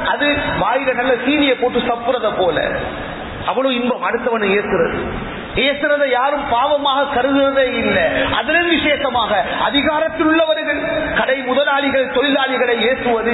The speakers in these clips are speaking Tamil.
அது வாயில நல்ல சீனியை போட்டு சப்புறத போல அவ்வளவு இன்பம் அடுத்தவனை ஏசுறது ஏசுறதை யாரும் பாவமாக கருதுறதே இல்லை அதிலும் விசேஷமாக அதிகாரத்தில் உள்ளவர்கள் கடை முதலாளிகள் தொழிலாளிகளை ஏசுவது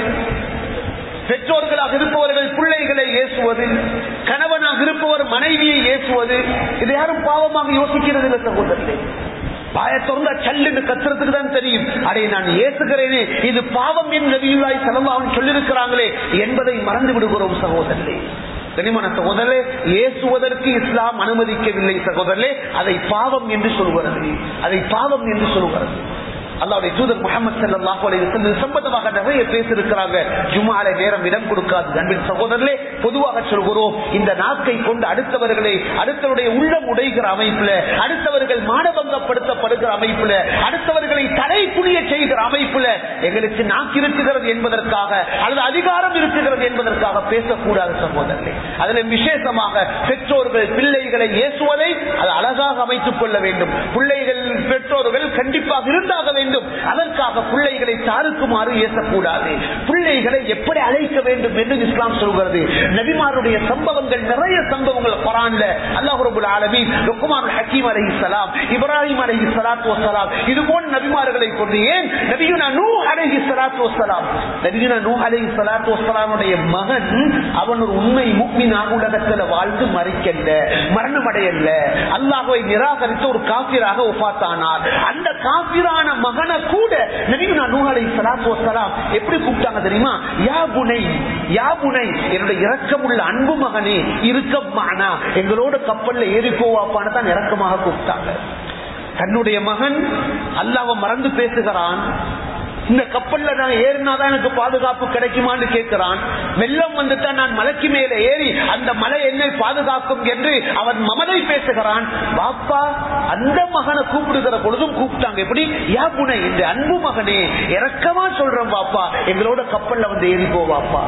பெற்றோர்களாக இருப்பவர்கள் பிள்ளைகளை ஏசுவது கணவனாக இருப்பவர் மனைவியை ஏசுவது இது யாரும் பாவமாக யோசிக்கிறது இல்லை சகோதரர்களே வாய திறந்த சல்லுன்னு கத்துறதுக்கு தான் தெரியும் அடே நான் ஏசுகிறேனே இது பாவம் என்று நபியுல்லாய் செலவாகும் சொல்லியிருக்கிறாங்களே என்பதை மறந்து விடுகிறோம் சகோதரர்களே கனிமன சகோதரே ஏசுவதற்கு இஸ்லாம் அனுமதிக்கவில்லை சகோதரே அதை பாவம் என்று சொல்கிறது அதை பாவம் என்று சொல்கிறது அல்லாவுடைய தூதர் முகமது சல்லாஹூ அலைஹி வஸல்லம் சம்பந்தமாக நிறைய பேசியிருக்கிறாங்க ஜுமாலை நேரம் இடம் கொடுக்காது அன்பின் சகோதரர்களே பொதுவாக சொல்கிறோம் இந்த நாக்கை கொண்டு அடுத்தவர்களை அடுத்தவருடைய உள்ளம் உடைகிற அமைப்புல அடுத்தவர்கள் மானபங்கப்படுத்தப்படுகிற அமைப்புல அடுத்தவர்களை தடை புரிய செய்கிற அமைப்புல எங்களுக்கு நாக்கு இருக்குகிறது என்பதற்காக அல்லது அதிகாரம் இருக்குகிறது என்பதற்காக பேசக்கூடாது சகோதரர்களே அதுல விசேஷமாக பெற்றோர்கள் பிள்ளைகளை ஏசுவதை அது அழகாக அமைத்துக் கொள்ள வேண்டும் பிள்ளைகள் பெற்றோர்கள் கண்டிப்பாக இருந்தாக வேண்டும் அதற்காக பிள்ளைகளை தாருக்குமாறு ஏசக்கூடாது பிள்ளைகளை எப்படி அழைக்க வேண்டும் என்று இஸ்லாம் சொல்கிறது நபிமாருடைய சம்பவங்கள் நிறைய சம்பவங்கள் குரான்ல அல்லாஹ் ரபுல் ஆலமீன் லுக்மான் ஹக்கீம் அலைஹிஸ்ஸலாம் இப்ராஹிம் அலைஹிஸ்ஸலாத்து வஸ்ஸலாம் இது போன்ற நபிமார்களை கொண்டு ஏன் நபியுனா நூஹ் அலைஹிஸ்ஸலாத்து வஸ்ஸலாம் நபியுனா நூஹ் அலைஹிஸ்ஸலாத்து வஸ்ஸலாமுடைய மகன் அவன் ஒரு உண்மை முக்மினாக உலகத்துல வாழ்ந்து மறிக்கல்ல மரணம் அடையல்ல அல்லாஹ்வை நிராகரித்து ஒரு காபிராக ஒப்பாத்தானார் அந்த காபிரான மகனை கூட நபியுனா நூஹ் அலைஹிஸ்ஸலாத்து வஸ்ஸலாம் எப்படி கூப்பிட்டாங்க தெரியுமா யா புனை யா புனை என்னுடைய இரக்கமுள்ள அன்பு மகனே இருக்கமானா எங்களோட கப்பல்ல ஏறி போவாப்பான்னு தான் இறக்கமாக கூப்பிட்டாங்க தன்னுடைய மகன் அல்லாவ மறந்து பேசுகிறான் இந்த கப்பல்ல நான் ஏறினாதான் எனக்கு பாதுகாப்பு கிடைக்குமான்னு கேட்கிறான் வெள்ளம் வந்துட்டா நான் மலைக்கு மேல ஏறி அந்த மலை என்னை பாதுகாக்கும் என்று அவன் மமதை பேசுகிறான் பாப்பா அந்த மகனை கூப்பிடுகிற பொழுதும் கூப்பிட்டாங்க எப்படி யா புனை இந்த அன்பு மகனே இறக்கமா சொல்றேன் பாப்பா எங்களோட கப்பல்ல வந்து ஏறி போவாப்பா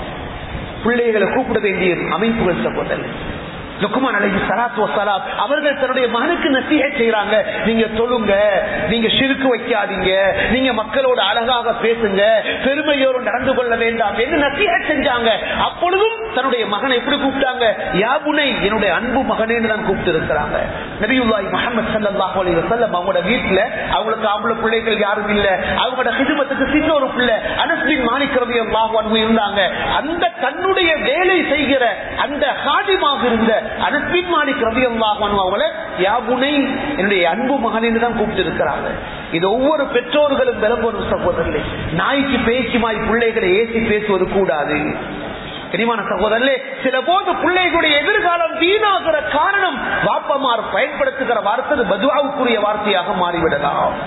பிள்ளைகளை கூப்பிட வேண்டிய அமைப்புகள் சகோதரர் லுக்குமான் அலைஹி ஸலாத்து வஸலாம் அவர்கள் தன்னுடைய மகனுக்கு நசிஹை செய்றாங்க நீங்க தொழுங்க நீங்க ஷிர்க் வைக்காதீங்க நீங்க மக்களோட அழகாக பேசுங்க பெருமையோடு நடந்து கொள்ள வேண்டாம் என்று நசிஹை செஞ்சாங்க அப்பொழுதும் தன்னுடைய மகனை எப்படி கூப்பிட்டாங்க யாபுனை என்னுடைய அன்பு மகனேன்னு தான் கூப்பிட்டு இருக்கிறாங்க நபியுல்லாஹி முஹம்மது ஸல்லல்லாஹு அலைஹி வஸல்லம் அவங்களோட வீட்ல அவங்களுக்கு ஆம்பளை பிள்ளைகள் யாரும் இல்ல அவங்களோட ஹிதமத்துக்கு சின்ன ஒரு பிள்ளை அனஸ் பின் மாலிக் ரலியல்லாஹு அன்ஹு இருந்தாங்க அந்த தன்னுடைய வேலை செய்கிற அந்த ஹாதிமாக இருந்த அனஸ்பின் மாலிக் ரவி அவங்கள யாபுனை என்னுடைய அன்பு மகனின்னு தான் கூப்பிட்டு இருக்கிறாங்க இது ஒவ்வொரு பெற்றோர்களும் விளம்பரம் சகோதரர்களே நாய்க்கு பேச்சுமாய் பிள்ளைகளை ஏசி பேசுவது கூடாது கனிமான சகோதரர்களே சில போது பிள்ளைகளுடைய எதிர்காலம் வீணாகிற காரணம் வாப்பமார் பயன்படுத்துகிற வார்த்தை பதுவாவுக்குரிய வார்த்தையாக மாறிவிடலாம்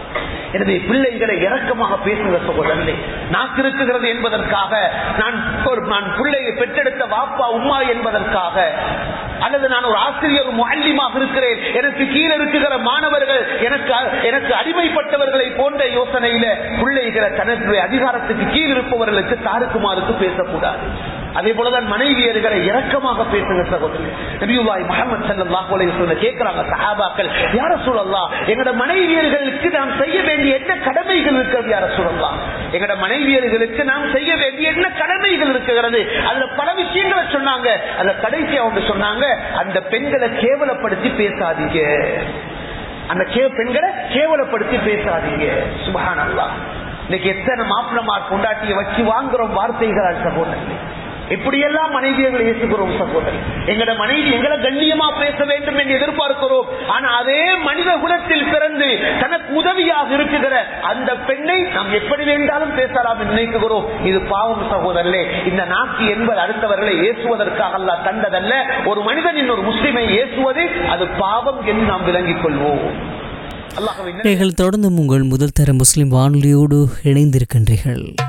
எனவே பிள்ளைகளை இறக்கமாக பேசுகிற சகோதரர்களே நாக்கு இருக்குகிறது என்பதற்காக நான் ஒரு நான் பிள்ளையை பெற்றெடுத்த வாப்பா உமா என்பதற்காக அல்லது நான் ஒரு ஆசிரியர் முல்லிமாக இருக்கிறேன் எனக்கு கீழே இருக்குகிற மாணவர்கள் எனக்கு எனக்கு அடிமைப்பட்டவர்களை போன்ற யோசனையில பிள்ளைகளை தனது அதிகாரத்துக்கு கீழ் இருப்பவர்களுக்கு தாருக்குமாருக்கு பேசக்கூடாது அதே போலதான் மனைவியர்களை இறக்கமாக பேசுங்க சகோதரர் நபியுல்லாய் முகமது ஸல்லல்லாஹு அலைஹி வஸல்லம் கேக்குறாங்க சஹாபாக்கள் யார சொல்லலாம் எங்கட மனைவியர்களுக்கு நாம் செய்ய வேண்டிய என்ன கடமைகள் இருக்கிறது யார சொல்லலாம் எங்கட மனைவியர்களுக்கு நாம் செய்ய வேண்டிய என்ன கடமைகள் இருக்கிறது அதுல பல விஷயங்களை சொன்னாங்க அதுல கடைசி அவங்க சொன்னாங்க அந்த பெண்களை கேவலப்படுத்தி பேசாதீங்க அந்த கே- பெண்களை கேவலப்படுத்தி பேசாதீங்க சுபஹான் அல்லாஹ் இன்னைக்கு எத்தனை மாப்பிளமார் கொண்டாட்டிய வச்சு வாங்குறோம் வார்த்தைகள் சகோதரர்களே எப்படியெல்லாம் மனைவியர்களை ஏசுகிறோம் சகோதரி எங்கட மனைவி எங்களை கண்ணியமா பேச வேண்டும் என்று எதிர்பார்க்கிறோம் ஆனா அதே மனித குலத்தில் பிறந்து தனக்கு உதவியாக இருக்குகிற அந்த பெண்ணை நாம் எப்படி வேண்டாலும் பேசலாம் என்று நினைக்கிறோம் இது பாவம் சகோதரர்களே இந்த நாக்கு என்பது அடுத்தவர்களை ஏசுவதற்காக அல்ல தந்ததல்ல ஒரு மனிதன் இன்னொரு முஸ்லிமை ஏசுவது அது பாவம் என்று நாம் விளங்கிக் கொள்வோம் அல்லாஹ்வின் நீங்கள் தொடர்ந்து உங்கள் முதல் தர முஸ்லிம் வானொலியோடு இணைந்திருக்கின்றீர்கள்